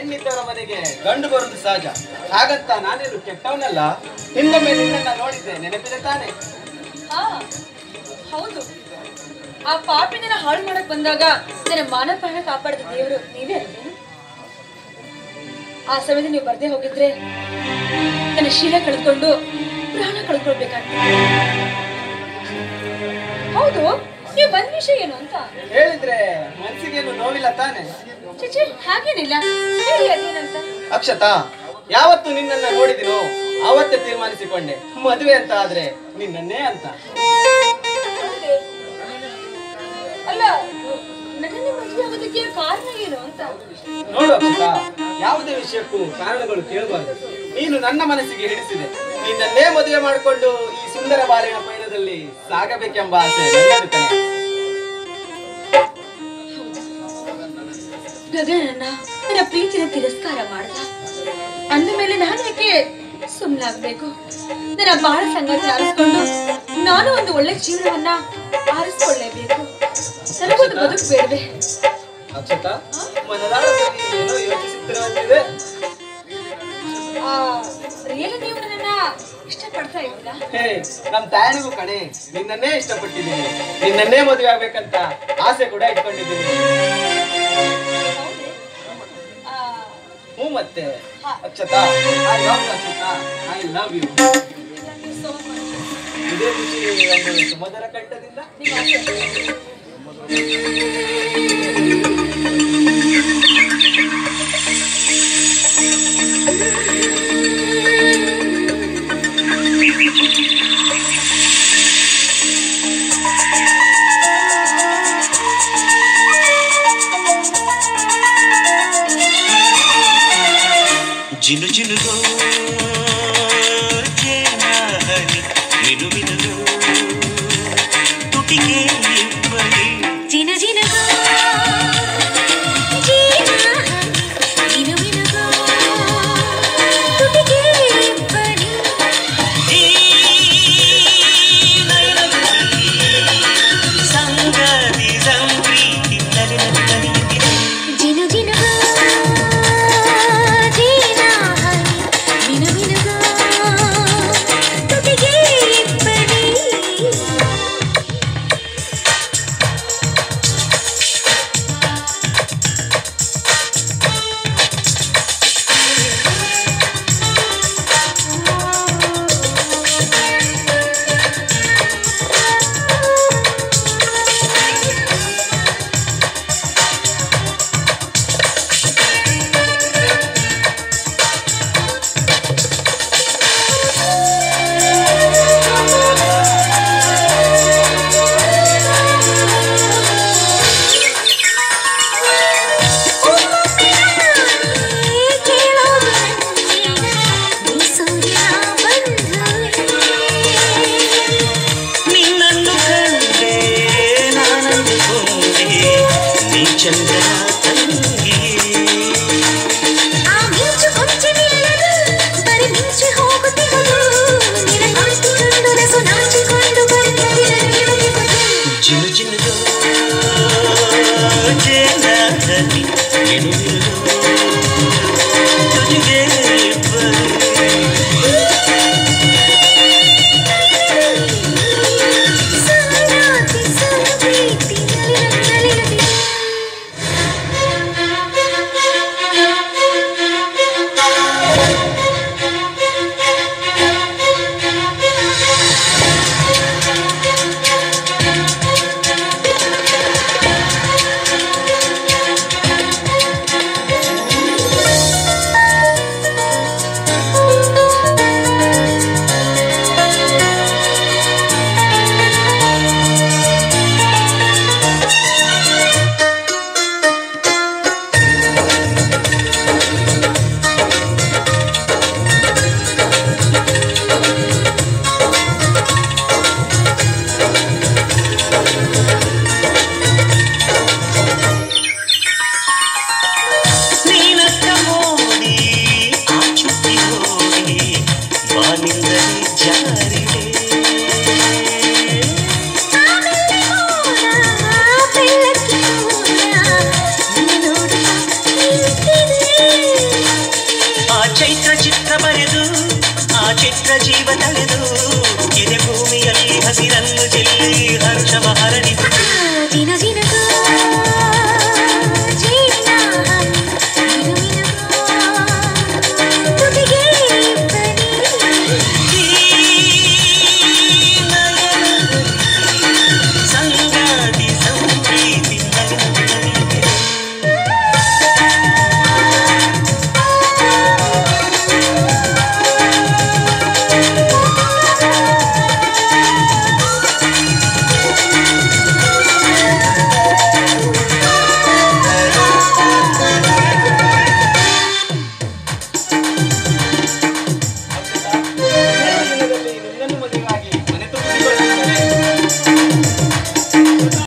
ಹೆಣ್ಣಿದ್ದವರ ಮನೆಗೆ ಗಂಡು ಬರುವುದು ಸಹಜ ಹಾಗಂತ ನಾನೇನು ಕೆಟ್ಟವನಲ್ಲ ಹಿಂದೊಮ್ಮೆ ನಿನ್ನನ್ನ ನೋಡಿದ್ದೆ ನೆನಪಿದೆ ತಾನೆ ಹಾ ಹೌದು ಆ ಪಾಪಿನ ಹಾಳು ಮಾಡಕ್ ಬಂದಾಗ ನನ್ನ ಮಾನ ಪ್ರಾಣ ಕಾಪಾಡಿದ ದೇವರು ನೀವೇ ಅಲ್ವೇ ಆ ಸಮಯದಲ್ಲಿ ನೀವು ಬರ್ದೇ ಹೋಗಿದ್ರೆ ನನ್ನ ಶೀಲ ಕಳೆದುಕೊಂಡು ಪ್ರಾಣ ಕಳ್ಕೊಳ್ಬೇಕಾಗ್ತದೆ ಹೌದು ನೀವು ಬಂದ ವಿಷಯ ಏನು ಅಂತ ಹೇಳಿದ್ರೆ ಮನಸ್ಸಿಗೇನು ನೋವಿಲ್ಲ ತಾನೆ ಚಿಚಿ ಹಾಗೇನಿಲ್ಲ ಹೇಳಿ ಅದೇನಂತ ಅಕ್ಷತಾ ಯಾವತ್ತು ನಿನ್ನನ್ನ ನೋಡಿದಿನೋ ಆವತ್ತೇ ತೀರ್ಮಾನಿಸಿಕೊಂಡೆ ಮದುವೆ ಅಂತ ಆದ್ರೆ ನಿನ್ನನ್ನೇ ಅಂತ ಹೌದೇ? ಅಲ್ಲ ನನ್ನನ್ನೇ ಮದುವೆ ಆಗೋದಕ್ಕೆ ಕಾರಣ ಏನು ಅಂತ ನೋಡು ಅಕ್ಷತಾ ಯಾವುದೇ ವಿಷಯಕ್ಕೂ ಕಾರಣಗಳು ಕೇಳಬಾರದು ನೀನು ನನ್ನ ಮನಸ್ಸಿಗೆ ಹಿಡಿಸಿದೆ ನಿನ್ನನ್ನೇ ಮದುವೆ ಮಾಡಿಕೊಂಡು ಈ ಸುಂದರ ಬಾಳಿನ ಪಯಣದಲ್ಲಿ ಸಾಗಬೇಕೆಂಬ ಆಸೆ ನನ್ನದು ಕಣೆ. ಗಗನನ್ನ ನನ್ನ ಪ್ರೀತಿನ ತಿರಸ್ಕಾರ ಮಾಡ್ದ ಅಂದ ಮೇಲೆ ನಾನು ಯಾಕೆ ಸುಮ್ಮನಾಗ್ಬೇಕು ನನ್ನ ಬಾಳ ಸಂಗತಿ ಆರಿಸ್ಕೊಂಡು ನಾನು ಒಂದು ಒಳ್ಳೆ ಜೀವನವನ್ನ ಆರಿಸ್ಕೊಳ್ಳೇಬೇಕು ನನಗೊಂದು ಬದುಕು ಬೇಡವೆ ಅಕ್ಷತಾ ಮನದಾಳದಲ್ಲಿ ಏನೋ ಯೋಚಿಸುತ್ತಿರುವಂತಿದೆ ಆ ರಿಯಲಿ ನೀವು ನನ್ನನ್ನ ಇಷ್ಟಪಡ್ತಾ ಇದ್ದೀರಾ ಹೇ ನಮ್ ತಾಯನಿಗೂ ಕಣೆ ನಿನ್ನನ್ನೇ ಇಷ್ಟಪಟ್ಟಿದ್ದೀನಿ ನಿನ್ನನ್ನೇ ಮದುವೆ ಆಗ್ಬೇಕಂತ ಆಸೆ ಕೂಡ ಇಟ್ಕೊಂಡಿದ್ದೀನಿ ಹೌದೇ? ಆ, ಹ್ಞೂ ಮತ್ತೆ Akshata I love Akshata I love you thank you so much. ಇದೇ ಖುಷಿ ಒಂದು ಸುಮಧುರ ಕಂಠದಿಂದ ನಿಮ್ಮ ಆಸೆ. ಜಿನು ಜಿನುಗೋ ಜೇನಾಹನಿ ಮಿನು ಮಿನುಗೋ ತುಟಿಗೆ ಇಬ್ಬನಿ ಜಿನ ಜಿನಗೋ ಜೀನ ಮಿನು ಮಿನುಗೋ ತುಟಿಗೆ ಇಬ್ಬನಿ ಈ ನಯನದಲ್ಲಿ ಸಂಗತಿ ಸಂಪ್ರೀತಿ ನಲಿ ನಲಿ ನಲಿಯುತ್ತಿದೆ ಜಿನು ಜಿನಗೋ ಜೀನ ಮಿನು ಮಿನುಗೋ ತುಟಿಗೆ ಇಬ್ಬನಿ ನಿನ್ನನ್ನು ಕಂಡೆ ನಾನಂದುಕೊಂಡೆ ನೀ ಚಂದ್ರ ತಂಗಿ ಜಿನು ಜಿನುಗೋ ಜೇನಾಹನಿ ಮಿನು ಮಿನುಗೋ ತುಟಿಗೆ ಇಬ್ಬನಿ ಜಿನ ಮಾತ್ರ ಜೀವ ತಳೆದು